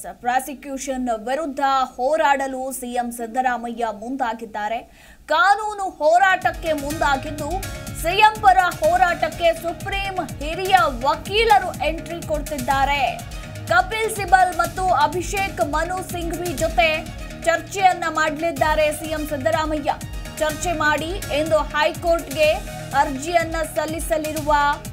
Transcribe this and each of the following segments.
prosecution ವಿರುದ್ಧ ಹೋರಾಡಲು CM Siddaramaiah ಮುಂದಾಗಿದ್ದಾರೆ ಕಾನೂನು ಹೋರಾಟಕ್ಕೆ ಮುಂದಾಗಿದ್ದು ಸಿಎಂ ಪರ ಹೋರಾಟಕ್ಕೆ ಸುಪ್ರೀಂ ಹಿರಿಯ ವಕೀಲರು ಎಂಟ್ರಿ ಕೊಡ್ತಿದ್ದಾರೆ ಕಪಿಲ್ ಸಿಬಲ್ ಮತ್ತು ಅಭಿಷೇಕ್ ಮನು ಸಿಂಘ್ವಿ ಜೊತೆ ಚರ್ಚೆಯನ್ನ ಮಾಡಲಿದ್ದಾರೆ ಸಿಎಂ ಸಿದ್ದರಾಮಯ್ಯ ಚರ್ಚೆ ಮಾಡಿ ಎಂದು ಹೈಕೋರ್ಟ್ಗೆ ಅರ್ಜಿಯನ್ನ ಸಲ್ಲಿಸಲಿರುವ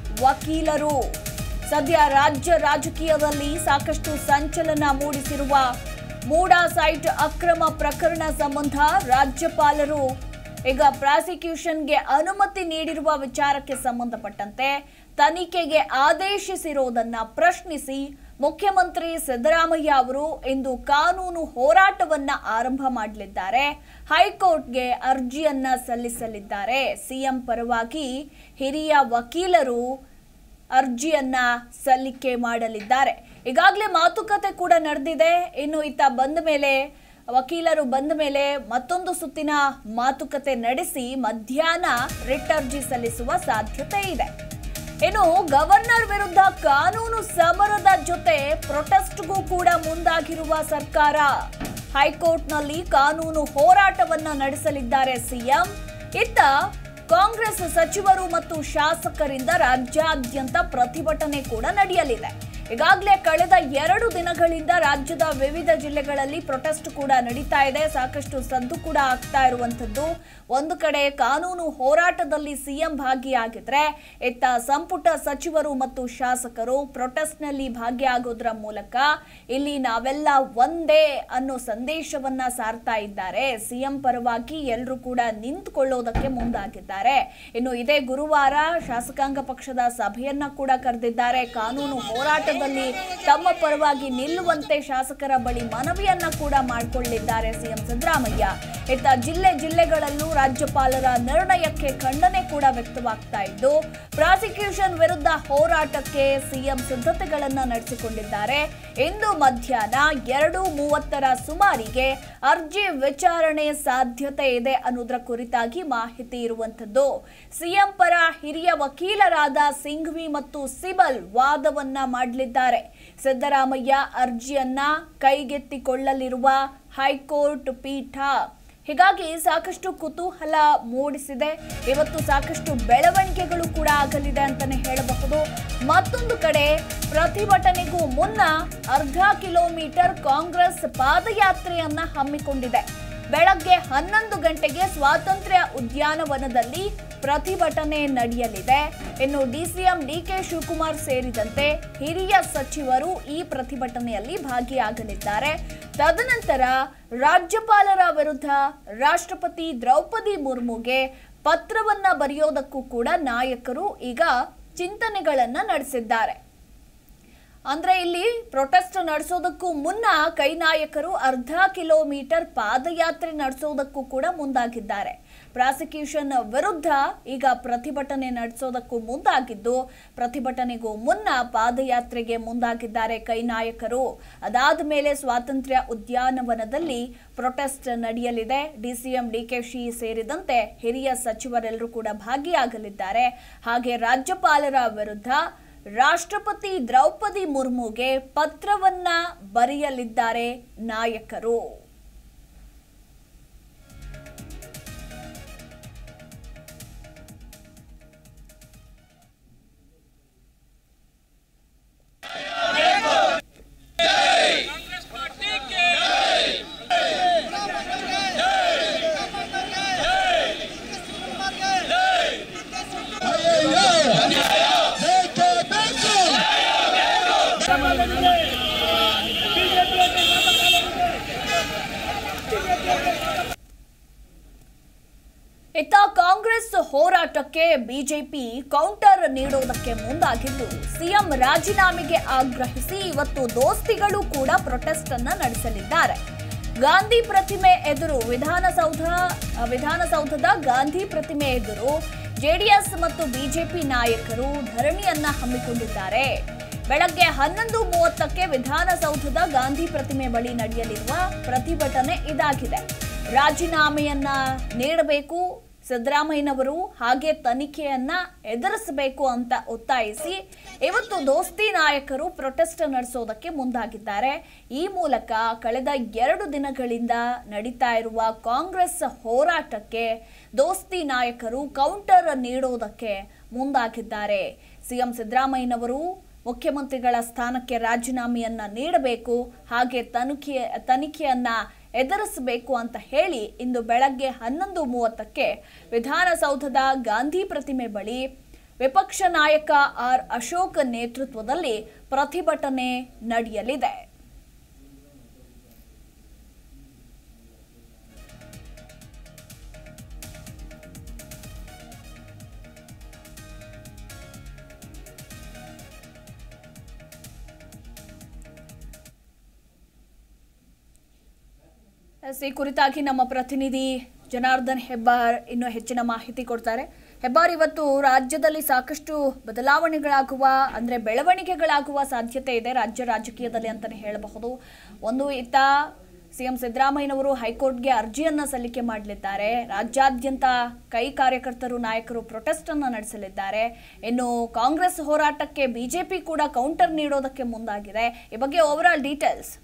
ವಕೀಲರು ಸದ್ಯ ರಾಜ್ಯ ರಾಜಕೀಯದಲ್ಲಿ ಸಾಕಷ್ಟು ಸಂಚಲನ ಮೂಡಿಸಿರುವ ಮೂಡಾ ಸೈಟ್ ಅಕ್ರಮ ಪ್ರಕರಣ ಸಂಬಂಧ ರಾಜ್ಯಪಾಲರು ಈಗ ಪ್ರಾಸಿಕ್ಯೂಷನ್ಗೆ ಅನುಮತಿ ನೀಡಿರುವ ವಿಚಾರಕ್ಕೆ ಸಂಬಂಧಪಟ್ಟಂತೆ ತನಿಖೆಗೆ ಆದೇಶಿಸಿರುವುದನ್ನ ಪ್ರಶ್ನಿಸಿ ಮುಖ್ಯಮಂತ್ರಿ ಸಿದ್ದರಾಮಯ್ಯ ಅವರು ಇಂದು ಕಾನೂನು ಹೋರಾಟವನ್ನ ಆರಂಭ ಮಾಡಲಿದ್ದಾರೆ ಹೈಕೋರ್ಟ್ಗೆ ಅರ್ಜಿಯನ್ನ ಸಲ್ಲಿಸಲಿದ್ದಾರೆ ಸಿಎಂ ಪರವಾಗಿ ಹಿರಿಯ ವಕೀಲರು ಅರ್ಜಿಯನ್ನ ಸಲ್ಲಿಕೆ ಮಾಡಲಿದ್ದಾರೆ ಈಗಾಗಲೇ ಮಾತುಕತೆ ಕೂಡ ನಡೆದಿದೆ ಇನ್ನು ಇತ್ತ ಬಂದ ಮೇಲೆ ವಕೀಲರು ಬಂದ ಮೇಲೆ ಮತ್ತೊಂದು ಸುತ್ತಿನ ಮಾತುಕತೆ ನಡೆಸಿ ಮಧ್ಯಾಹ್ನ ರಿಟ್ ಅರ್ಜಿ ಸಲ್ಲಿಸುವ ಸಾಧ್ಯತೆ ಇದೆ ಇನ್ನು ಗವರ್ನರ್ ವಿರುದ್ಧ ಕಾನೂನು ಸಮರದ ಜೊತೆ ಪ್ರೊಟೆಸ್ಟ್ಗೂ ಕೂಡ ಮುಂದಾಗಿರುವ ಸರ್ಕಾರ ಹೈಕೋರ್ಟ್ನಲ್ಲಿ ಕಾನೂನು ಹೋರಾಟವನ್ನ ನಡೆಸಲಿದ್ದಾರೆ ಸಿಎಂ ಇತ್ತ ಕಾಂಗ್ರೆಸ್ ಸಚಿವರು ಮತ್ತು ಶಾಸಕರಿಂದ ರಾಜ್ಯಾದ್ಯಂತ ಪ್ರತಿಭಟನೆ ಕೂಡ ನಡೆಯಲಿದೆ ಈಗಾಗಲೇ ಕಳೆದ ಎರಡು ದಿನಗಳಿಂದ ರಾಜ್ಯದ ವಿವಿಧ ಜಿಲ್ಲೆಗಳಲ್ಲಿ ಪ್ರೊಟೆಸ್ಟ್ ಕೂಡ ನಡೀತಾ ಇದೆ ಸಾಕಷ್ಟು ಸದ್ದು ಕೂಡ ಆಗ್ತಾ ಇರುವಂತದ್ದು ಒಂದು ಕಡೆ ಕಾನೂನು ಹೋರಾಟದಲ್ಲಿ ಸಿಎಂ ಭಾಗಿಯಾಗಿದ್ರೆ ಇತ್ತ ಸಂಪುಟ ಸಚಿವರು ಮತ್ತು ಶಾಸಕರು ಪ್ರೊಟೆಸ್ಟ್ನಲ್ಲಿ ಭಾಗಿಯಾಗೋದ್ರ ಮೂಲಕ ಇಲ್ಲಿ ನಾವೆಲ್ಲ ಒಂದೇ ಅನ್ನೋ ಸಂದೇಶವನ್ನ ಸಾರ್ತಾ ಇದ್ದಾರೆ ಸಿಎಂ ಪರವಾಗಿ ಎಲ್ಲರೂ ಕೂಡ ನಿಂತುಕೊಳ್ಳೋದಕ್ಕೆ ಮುಂದಾಗಿದ್ದಾರೆ ಇನ್ನು ಇದೇ ಗುರುವಾರ ಶಾಸಕಾಂಗ ಪಕ್ಷದ ಸಭೆಯನ್ನ ಕೂಡ ಕರೆದಿದ್ದಾರೆ ಕಾನೂನು ಹೋರಾಟದಲ್ಲಿ ತಮ್ಮ ಪರವಾಗಿ ನಿಲ್ಲುವಂತೆ ಶಾಸಕರ ಬಳಿ ಮನವಿಯನ್ನ ಕೂಡ ಮಾಡಿಕೊಳ್ಳಿದ್ದಾರೆ ಸಿಎಂ ಸಿದ್ದರಾಮಯ್ಯ ಇತ್ತ ಜಿಲ್ಲೆ ಜಿಲ್ಲೆಗಳಲ್ಲೂ ರಾಜ್ಯಪಾಲರ ನಿರ್ಣಯಕ್ಕೆ ಖಂಡನೆ ಕೂಡ ವ್ಯಕ್ತವಾಗ್ತಾ ಇದ್ದು ಪ್ರಾಸಿಕ್ಯೂಷನ್ ವಿರುದ್ಧ ಹೋರಾಟಕ್ಕೆ ಸಿಎಂ ಸಿದ್ಧತೆಗಳನ್ನ ನಡೆಸಿಕೊಂಡಿದ್ದಾರೆ ಇಂದು ಮಧ್ಯಾಹ್ನ ಎರಡು ಮೂವತ್ತರ ಸುಮಾರಿಗೆ ಅರ್ಜಿ ವಿಚಾರಣೆ ಸಾಧ್ಯತೆ ಇದೆ ಅನ್ನೋದರ ಕುರಿತಾಗಿ ಮಾಹಿತಿ ಇರುವಂತದ್ದು ಸಿಎಂ ಪರ ಹಿರಿಯ ವಕೀಲರಾದ ಸಿಂಘ್ವಿ ಮತ್ತು ಸಿಬಲ್ ವಾದವನ್ನ ಮಾಡಲಿದ್ದಾರೆ ಸಿದ್ದರಾಮಯ್ಯ ಅರ್ಜಿಯನ್ನ ಕೈಗೆತ್ತಿಕೊಳ್ಳಲಿರುವ ಹೈಕೋರ್ಟ್ ಪೀಠ ಹೀಗಾಗಿ ಸಾಕಷ್ಟು ಕುತೂಹಲ ಮೂಡಿಸಿದೆ ಇವತ್ತು ಸಾಕಷ್ಟು ಬೆಳವಣಿಗೆಗಳು ಕೂಡ ಆಗಲಿದೆ ಅಂತಾನೆ ಹೇಳಬಹುದು ಮತ್ತೊಂದು ಕಡೆ ಪ್ರತಿಭಟನೆಗೂ ಮುನ್ನ ಅರ್ಧ ಕಿಲೋಮೀಟರ್ ಕಾಂಗ್ರೆಸ್ ಪಾದಯಾತ್ರೆಯನ್ನ ಹಮ್ಮಿಕೊಂಡಿದೆ ಬೆಳಗ್ಗೆ ಹನ್ನೊಂದು ಗಂಟೆಗೆ ಸ್ವಾತಂತ್ರ್ಯ ಉದ್ಯಾನವನದಲ್ಲಿ ಪ್ರತಿಭಟನೆ ನಡೆಯಲಿದೆ ಇನ್ನು ಡಿಸಿಎಂ ಡಿಕೆ ಶಿವಕುಮಾರ್ ಸೇರಿದಂತೆ ಹಿರಿಯ ಸಚಿವರು ಈ ಪ್ರತಿಭಟನೆಯಲ್ಲಿ ಭಾಗಿಯಾಗಲಿದ್ದಾರೆ ತದನಂತರ ರಾಜ್ಯಪಾಲರ ವಿರುದ್ಧ ರಾಷ್ಟ್ರಪತಿ ದ್ರೌಪದಿ ಮುರ್ಮುಗೆ ಪತ್ರವನ್ನ ಬರೆಯೋದಕ್ಕೂ ಕೂಡ ನಾಯಕರು ಈಗ ಚಿಂತನೆಗಳನ್ನ ನಡೆಸಿದ್ದಾರೆ ಅಂದ್ರೆ ಇಲ್ಲಿ ಪ್ರೊಟೆಸ್ಟ್ ನಡೆಸೋದಕ್ಕೂ ಮುನ್ನ ಕೈ ನಾಯಕರು ಅರ್ಧ ಕಿಲೋಮೀಟರ್ ಪಾದಯಾತ್ರೆ ನಡೆಸೋದಕ್ಕೂ ಕೂಡ ಮುಂದಾಗಿದ್ದಾರೆ ಪ್ರಾಸಿಕ್ಯೂಷನ್ ವಿರುದ್ಧ ಈಗ ಪ್ರತಿಭಟನೆ ನಡೆಸೋದಕ್ಕೂ ಮುಂದಾಗಿದ್ದು ಪ್ರತಿಭಟನೆಗೂ ಮುನ್ನ ಪಾದಯಾತ್ರೆಗೆ ಮುಂದಾಗಿದ್ದಾರೆ ಕೈ ನಾಯಕರು ಅದಾದ ಮೇಲೆ ಸ್ವಾತಂತ್ರ್ಯ ಉದ್ಯಾನವನದಲ್ಲಿ ಪ್ರೊಟೆಸ್ಟ್ ನಡೆಯಲಿದೆ ಡಿಸಿಎಂ ಡಿಕೆಶಿ ಸೇರಿದಂತೆ ಹಿರಿಯ ಸಚಿವರೆಲ್ಲರೂ ಕೂಡ ಭಾಗಿಯಾಗಲಿದ್ದಾರೆ ಹಾಗೆ ರಾಜ್ಯಪಾಲರ ವಿರುದ್ಧ ರಾಷ್ಟ್ರಪತಿ ದ್ರೌಪದಿ ಮುರ್ಮುಗೆ ಪತ್ರವನ್ನ ಬರೆಯಲಿದ್ದಾರೆ ನಾಯಕರು कांग्रेस पार्टी के ಇತ್ತ ಕಾಂಗ್ರೆಸ್ ಹೋರಾಟಕ್ಕೆ ಬಿಜೆಪಿ ಕೌಂಟರ್ ನೀಡೋದಕ್ಕೆ ಮುಂದಾಗಿದ್ದು ಸಿಎಂ ರಾಜೀನಾಮೆಗೆ ಆಗ್ರಹಿಸಿ ಇವತ್ತು ದೋಸ್ತಿಗಳು ಕೂಡ ಪ್ರೊಟೆಸ್ಟ್ ಅನ್ನ ನಡೆಸಲಿದ್ದಾರೆ ಗಾಂಧಿ ಪ್ರತಿಮೆ ಎದುರು ವಿಧಾನಸೌಧ ವಿಧಾನಸೌಧದ ಗಾಂಧಿ ಪ್ರತಿಮೆ ಎದುರು ಜೆಡಿಎಸ್ ಮತ್ತು ಬಿಜೆಪಿ ನಾಯಕರು ಧರಣಿಯನ್ನ ಹಮ್ಮಿಕೊಂಡಿದ್ದಾರೆ ಬೆಳಗ್ಗೆ ಹನ್ನೊಂದು ಮೂವತ್ತಕ್ಕೆ ವಿಧಾನಸೌಧದ ಗಾಂಧಿ ಪ್ರತಿಮೆ ಬಳಿ ನಡೆಯಲಿರುವ ಪ್ರತಿಭಟನೆ ಇದಾಗಿದೆ ರಾಜೀನಾಮೆಯನ್ನ ನೀಡಬೇಕು ಸಿದ್ದರಾಮಯ್ಯನವರು ಹಾಗೆ ತನಿಖೆಯನ್ನ ಎದುರಿಸಬೇಕು ಅಂತ ಒತ್ತಾಯಿಸಿ ಇವತ್ತು ದೋಸ್ತಿ ನಾಯಕರು ಪ್ರೊಟೆಸ್ಟ್ ನಡೆಸೋದಕ್ಕೆ ಮುಂದಾಗಿದ್ದಾರೆ ಈ ಮೂಲಕ ಕಳೆದ ಎರಡು ದಿನಗಳಿಂದ ನಡೀತಾ ಇರುವ ಕಾಂಗ್ರೆಸ್ ಹೋರಾಟಕ್ಕೆ ದೋಸ್ತಿ ನಾಯಕರು ಕೌಂಟರ್ ನೀಡೋದಕ್ಕೆ ಮುಂದಾಗಿದ್ದಾರೆ ಸಿಎಂ ಸಿದ್ದರಾಮಯ್ಯನವರು ಮುಖ್ಯಮಂತ್ರಿಗಳ ಸ್ಥಾನಕ್ಕೆ ರಾಜೀನಾಮೆಯನ್ನ ನೀಡಬೇಕು ಹಾಗೆ ತನಿಖೆ ತನಿಖೆಯನ್ನ ಎದುರಿಸಬೇಕು ಅಂತ ಹೇಳಿ ಇಂದು ಬೆಳಗ್ಗೆ ಹನ್ನೊಂದು ಮೂವತ್ತಕ್ಕೆ ವಿಧಾನಸೌಧದ ಗಾಂಧಿ ಪ್ರತಿಮೆ ಬಳಿ ವಿಪಕ್ಷ ನಾಯಕ ಆರ್ ಅಶೋಕ್ ನೇತೃತ್ವದಲ್ಲಿ ಪ್ರತಿಭಟನೆ ನಡೆಯಲಿದೆ ಎಸ್, ಈ ಕುರಿತಾಗಿ ನಮ್ಮ ಪ್ರತಿನಿಧಿ ಜನಾರ್ದನ್ ಹೆಬ್ಬಾರ್ ಇನ್ನು ಹೆಚ್ಚಿನ ಮಾಹಿತಿ ಕೊಡ್ತಾರೆ ಹೆಬ್ಬಾರ್ ಇವತ್ತು ರಾಜ್ಯದಲ್ಲಿ ಸಾಕಷ್ಟು ಬದಲಾವಣೆಗಳಾಗುವ ಅಂದ್ರೆ ಬೆಳವಣಿಗೆಗಳಾಗುವ ಸಾಧ್ಯತೆ ಇದೆ ರಾಜ್ಯ ರಾಜಕೀಯದಲ್ಲಿ ಅಂತಾನೆ ಹೇಳಬಹುದು ಒಂದು ಇತ್ತ ಸಿಎಂ ಸಿದ್ದರಾಮಯ್ಯನವರು ಹೈಕೋರ್ಟ್ಗೆ ಅರ್ಜಿಯನ್ನ ಸಲ್ಲಿಕೆ ಮಾಡಲಿದ್ದಾರೆ ರಾಜ್ಯಾದ್ಯಂತ ಕೈ ಕಾರ್ಯಕರ್ತರು ನಾಯಕರು ಪ್ರೊಟೆಸ್ಟ್ ಅನ್ನ ನಡೆಸಲಿದ್ದಾರೆ ಇನ್ನು ಕಾಂಗ್ರೆಸ್ ಹೋರಾಟಕ್ಕೆ ಬಿಜೆಪಿ ಕೂಡ ಕೌಂಟರ್ ನೀಡೋದಕ್ಕೆ ಮುಂದಾಗಿದೆ ಈ ಬಗ್ಗೆ ಓವರ್ ಆಲ್ ಡೀಟೇಲ್ಸ್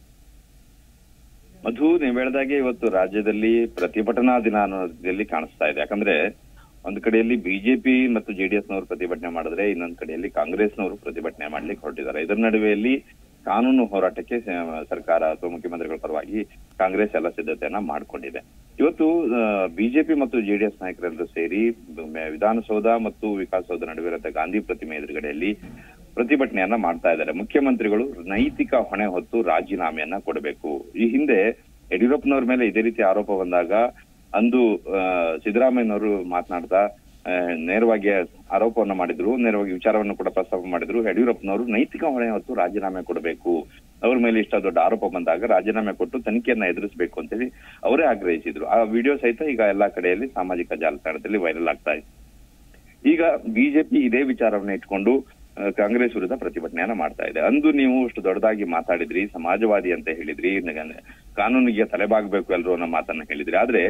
ಮಧು ನೀವ್ ಹೇಳ್ದಾಗೆ ಇವತ್ತು ರಾಜ್ಯದಲ್ಲಿ ಪ್ರತಿಭಟನಾ ದಿನ ಅನ್ನೋದಲ್ಲಿ ಕಾಣಿಸ್ತಾ ಇದೆ ಯಾಕಂದ್ರೆ ಒಂದ್ ಕಡೆಯಲ್ಲಿ ಬಿಜೆಪಿ ಮತ್ತು ಜೆಡಿಎಸ್ ನವರು ಪ್ರತಿಭಟನೆ ಮಾಡಿದ್ರೆ ಇನ್ನೊಂದ್ ಕಡೆಯಲ್ಲಿ ಕಾಂಗ್ರೆಸ್ನವರು ಪ್ರತಿಭಟನೆ ಮಾಡ್ಲಿಕ್ಕೆ ಹೊರಟಿದ್ದಾರೆ ಇದರ ನಡುವೆಯಲ್ಲಿ ಕಾನೂನು ಹೋರಾಟಕ್ಕೆ ಸ- ಸರ್ಕಾರ ಅಥವಾ ಮುಖ್ಯಮಂತ್ರಿಗಳ ಪರವಾಗಿ ಕಾಂಗ್ರೆಸ್ ಎಲ್ಲ ಸಿದ್ಧತೆಯನ್ನ ಮಾಡ್ಕೊಂಡಿದೆ ಇವತ್ತು ಬಿಜೆಪಿ ಮತ್ತು ಜೆಡಿಎಸ್ ನಾಯಕರೆಲ್ಲರೂ ಸೇರಿ ಬ- ವಿಧಾನಸೌಧ ಮತ್ತು ವಿಕಾಸಸೌಧ ನಡುವೆ ಇರೋ ಗಾಂಧಿ ಪ್ರತಿಮೆ ಎದುರುಗಡೆಯಲ್ಲಿ ಪ್ರತಿಭಟನೆಯನ್ನ ಮಾಡ್ತಾ ಇದ್ದಾರೆ ಮುಖ್ಯಮಂತ್ರಿಗಳು ನೈತಿಕ ಹೊಣೆ ಹೊತ್ತು ರಾಜೀನಾಮೆಯನ್ನ ಕೊಡಬೇಕು ಈ ಹಿಂದೆ ಯಡಿಯೂರಪ್ಪನವ್ರ ಮೇಲೆ ಇದೇ ರೀತಿ ಆರೋಪ ಬಂದಾಗ ಅಂದು ಆ, ಸಿದ್ದರಾಮಯ್ಯನವರು ಮಾತನಾಡ್ತಾ ಆ, ನೇರವಾಗಿ ಆರೋಪವನ್ನ ಮಾಡಿದ್ರು ನೇರವಾಗಿ ವಿಚಾರವನ್ನು ಕೂಡ ಪ್ರಸ್ತಾಪ ಮಾಡಿದ್ರು ಯಡಿಯೂರಪ್ಪನವರು ನೈತಿಕ ಹೊಣೆ ಹೊತ್ತು ರಾಜೀನಾಮೆ ಕೊಡಬೇಕು ಅವ್ರ ಮೇಲೆ ಇಷ್ಟ ದೊಡ್ಡ ಆರೋಪ ಬಂದಾಗ ರಾಜೀನಾಮೆ ಕೊಟ್ಟು ತನಿಖೆಯನ್ನ ಎದುರಿಸಬೇಕು ಅಂತೇಳಿ ಅವರೇ ಆಗ್ರಹಿಸಿದ್ರು ಆ ವಿಡಿಯೋ ಸಹಿತ ಈಗ ಎಲ್ಲಾ ಕಡೆಯಲ್ಲಿ ಸಾಮಾಜಿಕ ಜಾಲತಾಣದಲ್ಲಿ ವೈರಲ್ ಆಗ್ತಾ ಇದೆ ಈಗ ಬಿಜೆಪಿ ಇದೇ ವಿಚಾರವನ್ನ ಇಟ್ಕೊಂಡು ಆ, ಕಾಂಗ್ರೆಸ್ ವಿರುದ್ಧ ಪ್ರತಿಭಟನೆಯನ್ನ ಮಾಡ್ತಾ ಇದೆ ಅಂದು ನೀವು ಅಷ್ಟು ದೊಡ್ಡದಾಗಿ ಮಾತಾಡಿದ್ರಿ ಸಮಾಜವಾದಿ ಅಂತ ಹೇಳಿದ್ರಿ ನ- ಕಾನೂನಿಗೆ ತಲೆಬಾಗಬೇಕು ಎಲ್ಲರೂ ಅನ್ನೋ ಮಾತನ್ನ ಹೇಳಿದ್ರಿ ಆದ್ರೆ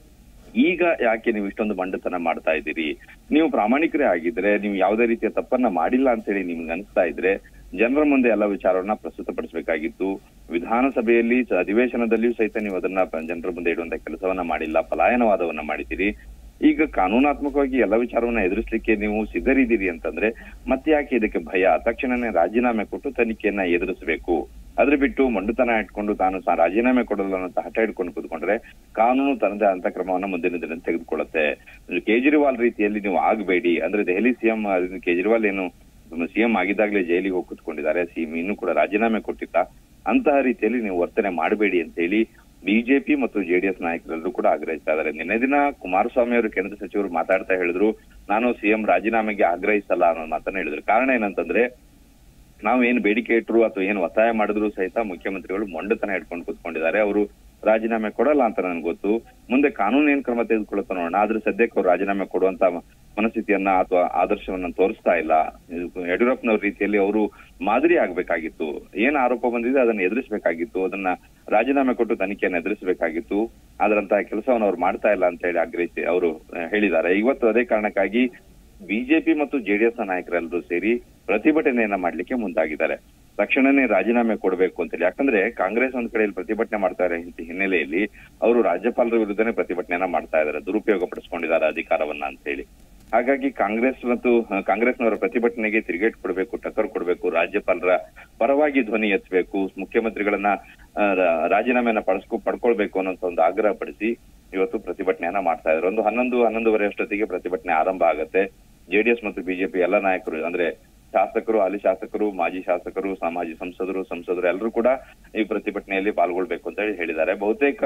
ಈಗ ಯಾಕೆ ನೀವು ಇಷ್ಟೊಂದು ಬಂಡತನ ಮಾಡ್ತಾ ಇದ್ದೀರಿ ನೀವು ಪ್ರಾಮಾಣಿಕರೇ ಆಗಿದ್ರೆ ನೀವು ಯಾವುದೇ ರೀತಿಯ ತಪ್ಪನ್ನ ಮಾಡಿಲ್ಲ ಅಂತ ಹೇಳಿ ನಿಮ್ಗೆ ಅನಿಸ್ತಾ ಇದ್ರೆ ಜನರ ಮುಂದೆ ಎಲ್ಲ ವಿಚಾರವನ್ನ ಪ್ರಸ್ತುತಪಡಿಸಬೇಕಾಗಿತ್ತು ವಿಧಾನಸಭೆಯಲ್ಲಿ ಸ- ಅಧಿವೇಶನದಲ್ಲಿಯೂ ಸಹಿತ ನೀವು ಅದನ್ನ ಪ- ಜನರ ಮುಂದೆ ಇಡುವಂತ ಕೆಲಸವನ್ನ ಮಾಡಿಲ್ಲ ಪಲಾಯನವಾದವನ್ನ ಮಾಡಿದ್ದೀರಿ ಈಗ ಕಾನೂನಾತ್ಮಕವಾಗಿ ಎಲ್ಲ ವಿಚಾರವನ್ನ ಎದುರಿಸಲಿಕ್ಕೆ ನೀವು ಸಿದ್ಧರಿದ್ದೀರಿ ಅಂತಂದ್ರೆ ಮತ್ತೆ ಯಾಕೆ ಇದಕ್ಕೆ ಭಯ ತಕ್ಷಣನೇ ರಾಜೀನಾಮೆ ಕೊಟ್ಟು ತನಿಖೆಯನ್ನ ಎದುರಿಸಬೇಕು ಅದ್ರ ಬಿಟ್ಟು ಮೊಂಡುತನ ಇಟ್ಕೊಂಡು ತಾನು ಸಹ ರಾಜೀನಾಮೆ ಕೊಡಲ್ಲ ಅಂತ ಹಠ ಇಟ್ಕೊಂಡು ಕೂತ್ಕೊಂಡ್ರೆ ಕಾನೂನು ತನ್ನದೇ ಅಂತ ಕ್ರಮವನ್ನ ಮುಂದಿನ ದಿನ ತೆಗೆದುಕೊಳ್ಳುತ್ತೆ ಕೇಜ್ರಿವಾಲ್ ರೀತಿಯಲ್ಲಿ ನೀವು ಆಗಬೇಡಿ ಅಂದ್ರೆ ದೆಹಲಿ ಸಿಎಂ ಕೇಜ್ರಿವಾಲ್ ಏನು ಸಿಎಂ ಆಗಿದ್ದಾಗಲೇ ಜೈಲಿಗೆ ಹೋಗಿ ಕೂತ್ಕೊಂಡಿದ್ದಾರೆ ಸಿಎಂ ಇನ್ನೂ ಕೂಡ ರಾಜೀನಾಮೆ ಕೊಟ್ಟಿಲ್ಲ ಅಂತಹ ರೀತಿಯಲ್ಲಿ ನೀವು ವರ್ತನೆ ಮಾಡಬೇಡಿ ಅಂತ ಹೇಳಿ ಬಿಜೆಪಿ ಮತ್ತು ಜೆಡಿಎಸ್ ನಾಯಕರೆಲ್ಲರೂ ಕೂಡ ಆಗ್ರಹಿಸ್ತಾ ಇದ್ದಾರೆ ನಿನ್ನೆ ದಿನ ಕುಮಾರಸ್ವಾಮಿ ಅವರು ಕೇಂದ್ರ ಸಚಿವರು ಮಾತಾಡ್ತಾ ಹೇಳಿದ್ರು ನಾನು ಸಿಎಂ ರಾಜೀನಾಮೆಗೆ ಆಗ್ರಹಿಸಲ್ಲ ಅನ್ನೋ ಮಾತನ್ನ ಹೇಳಿದ್ರು ಕಾರಣ ಏನಂತಂದ್ರೆ ನಾವು ಏನ್ ಬೇಡಿಕೆ ಇಟ್ರು ಅಥವಾ ಏನ್ ಒತ್ತಾಯ ಮಾಡಿದ್ರು ಸಹಿತ ಮುಖ್ಯಮಂತ್ರಿಗಳು ಮೊಂಡತನ ಹಿಡ್ಕೊಂಡು ಕೂತ್ಕೊಂಡಿದ್ದಾರೆ ಅವರು ರಾಜೀನಾಮೆ ಕೊಡಲ್ಲ ಅಂತ ನನ್ಗೆ ಗೊತ್ತು ಮುಂದೆ ಕಾನೂನು ಏನ್ ಕ್ರಮ ತೆಗೆದುಕೊಳ್ಳುತ್ತ ನೋಡೋಣ ಆದ್ರೆ ಸದ್ಯಕ್ಕೆ ಅವ್ರು ರಾಜೀನಾಮೆ ಕೊಡುವಂತ ಮನಸ್ಥಿತಿಯನ್ನ ಅಥವಾ ಆದರ್ಶವನ್ನ ತೋರಿಸ್ತಾ ಇಲ್ಲ ಇದು ಯಡಿಯೂರಪ್ಪನವ್ರ ರೀತಿಯಲ್ಲಿ ಅವರು ಮಾದರಿ ಆಗ್ಬೇಕಾಗಿತ್ತು ಏನ್ ಆರೋಪ ಬಂದಿದೆ ಅದನ್ನ ಎದುರಿಸಬೇಕಾಗಿತ್ತು ಅದನ್ನ ರಾಜೀನಾಮೆ ಕೊಟ್ಟು ತನಿಖೆಯನ್ನು ಎದುರಿಸಬೇಕಾಗಿತ್ತು ಅದರಂತಹ ಕೆಲಸವನ್ನು ಅವ್ರು ಮಾಡ್ತಾ ಇಲ್ಲ ಅಂತ ಹೇಳಿ ಆಗ್ರಹಿಸಿ ಅವರು ಹೇಳಿದ್ದಾರೆ ಇವತ್ತು ಅದೇ ಕಾರಣಕ್ಕಾಗಿ ಬಿಜೆಪಿ ಮತ್ತು ಜೆಡಿಎಸ್ ನಾಯಕರೆಲ್ಲರೂ ಸೇರಿ ಪ್ರತಿಭಟನೆಯನ್ನ ಮಾಡ್ಲಿಕ್ಕೆ ಮುಂದಾಗಿದ್ದಾರೆ ತಕ್ಷಣನೇ ರಾಜೀನಾಮೆ ಕೊಡಬೇಕು ಅಂತೇಳಿ ಯಾಕಂದ್ರೆ ಕಾಂಗ್ರೆಸ್ ಒಂದ್ ಕಡೆಯಲ್ಲಿ ಪ್ರತಿಭಟನೆ ಮಾಡ್ತಾ ಇರೋ ಇಂಥ ಹಿನ್ನೆಲೆಯಲ್ಲಿ ಅವರು ರಾಜ್ಯಪಾಲರ ವಿರುದ್ಧನೇ ಪ್ರತಿಭಟನೆಯನ್ನ ಮಾಡ್ತಾ ಇದ್ದಾರೆ ದುರುಪಯೋಗ ಪಡಿಸ್ಕೊಂಡಿದ್ದಾರೆ ಅಧಿಕಾರವನ್ನ ಅಂತ ಹೇಳಿ ಹಾಗಾಗಿ ಕಾಂಗ್ರೆಸ್ ಮತ್ತು ಆ, ಕಾಂಗ್ರೆಸ್ನವರ ಪ್ರತಿಭಟನೆಗೆ ತಿರುಗೇಟ್ ಕೊಡಬೇಕು ಟಕ್ಕರ್ ಕೊಡಬೇಕು ರಾಜ್ಯಪಾಲರ ಪರವಾಗಿ ಧ್ವನಿ ಎತ್ತಬೇಕು ಮುಖ್ಯಮಂತ್ರಿಗಳನ್ನ ಆ, ರಾ- ರಾಜೀನಾಮೆಯನ್ನ ಪಡಿಸ್ಕೊ ಪಡ್ಕೊಳ್ಬೇಕು ಅನ್ನೋ ಒಂದು ಆಗ್ರಹ ಪಡಿಸಿ ಇವತ್ತು ಪ್ರತಿಭಟನೆಯನ್ನ ಮಾಡ್ತಾ ಇದ್ದಾರೆ ಒಂದು ಹನ್ನೊಂದು ಹನ್ನೊಂದುವರೆ ಅಷ್ಟೊತ್ತಿಗೆ ಪ್ರತಿಭಟನೆ ಆರಂಭ ಆಗುತ್ತೆ ಜೆಡಿಎಸ್ ಮತ್ತು ಬಿಜೆಪಿ ಎಲ್ಲ ನಾಯಕರು ಅಂದ್ರೆ ಶಾಸಕರು ಹಾಲಿ ಶಾಸಕರು ಮಾಜಿ ಶಾಸಕರು ಮಾಜಿ ಸಂಸದರು ಸಂಸದರು ಎಲ್ಲರೂ ಕೂಡ ಈ ಪ್ರತಿಭಟನೆಯಲ್ಲಿ ಪಾಲ್ಗೊಳ್ಬೇಕು ಅಂತ ಹೇಳಿ ಹೇಳಿದ್ದಾರೆ ಬಹುತೇಕ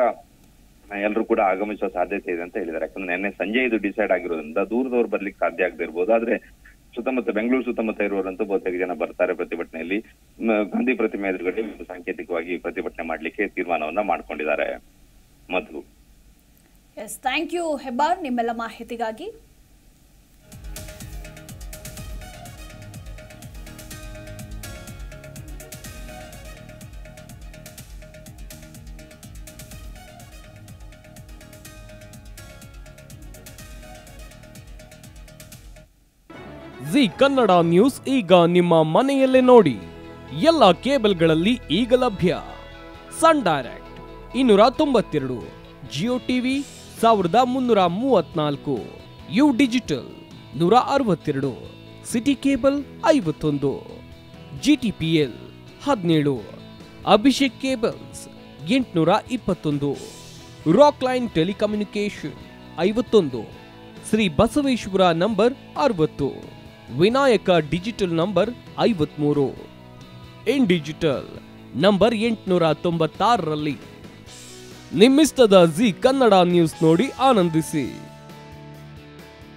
ಎಲ್ಲರೂ ಕೂಡ ಆಗಮಿಸುವ ಸಾಧ್ಯತೆ ಇದೆ ಅಂತ ಹೇಳಿದ್ದಾರೆ ಯಾಕಂದ್ರೆ ನಿನ್ನೆ ಸಂಜೆ ಇದು ಡಿಸೈಡ್ ಆಗಿರೋದ್ರಿಂದ ದೂರದವ್ರು ಬರ್ಲಿಕ್ಕೆ ಸಾಧ್ಯ ಆಗದೆ ಇರ್ಬೋದು ಆದ್ರೆ ಸುತ್ತಮುತ್ತ ಬೆಂಗಳೂರು ಸುತ್ತಮುತ್ತ ಇರುವವರಂತೂ ಬಹುತೇಕ ಜನ ಬರ್ತಾರೆ ಪ್ರತಿಭಟನೆಯಲ್ಲಿ ಮ, ಗಾಂಧಿ ಪ್ರತಿಮೆ ಎದುರುಗಡೆ ಸಾಂಕೇತಿಕವಾಗಿ ಪ್ರತಿಭಟನೆ ಮಾಡ್ಲಿಕ್ಕೆ ತೀರ್ಮಾನವನ್ನ ಮಾಡ್ಕೊಂಡಿದ್ದಾರೆ Madhu S thank you Hebbar ನಿಮ್ಮೆಲ್ಲ ಮಾಹಿತಿಗಾಗಿ ಜಿ ಕನ್ನಡ ನ್ಯೂಸ್ ಈಗ ನಿಮ್ಮ ಮನೆಯಲ್ಲೇ ನೋಡಿ ಎಲ್ಲ ಕೇಬಲ್ಗಳಲ್ಲಿ ಈಗ ಲಭ್ಯ ಸನ್ ಡೈರೆಕ್ಟ್ ಇನ್ನೂರ ತೊಂಬತ್ತೆರಡು ಜಿಯೋ ಟಿವಿ ಸಾವಿರದ ಮುನ್ನೂರ ಮೂವತ್ನಾಲ್ಕು ಯು ಡಿಜಿಟಲ್ ನೂರ ಅರವತ್ತೆರಡು ಸಿಟಿ ಕೇಬಲ್ ಐವತ್ತೊಂದು ಜಿಟಿಪಿಎಲ್ ಹದಿನೇಳು ಅಭಿಷೇಕ್ ಕೇಬಲ್ಸ್ ಎಂಟುನೂರ ಇಪ್ಪತ್ತೊಂದು ರಾಕ್ ಲೈನ್ ಟೆಲಿಕಮ್ಯುನಿಕೇಶನ್ ಐವತ್ತೊಂದು ಶ್ರೀ ಬಸವೇಶ್ವರ ನಂಬರ್ ಅರವತ್ತು ವಿನಾಯಕ ಡಿಜಿಟಲ್ ನಂಬರ್ ಐವತ್ಮೂರು ಇನ್ ಡಿಜಿಟಲ್ ನಂಬರ್ ಎಂಟುನೂರ ತೊಂಬತ್ತಾರರಲ್ಲಿ ನಿಮ್ಮಿಸ್ತದ ಜಿ ಕನ್ನಡ ನ್ಯೂಸ್ ನೋಡಿ ಆನಂದಿಸಿ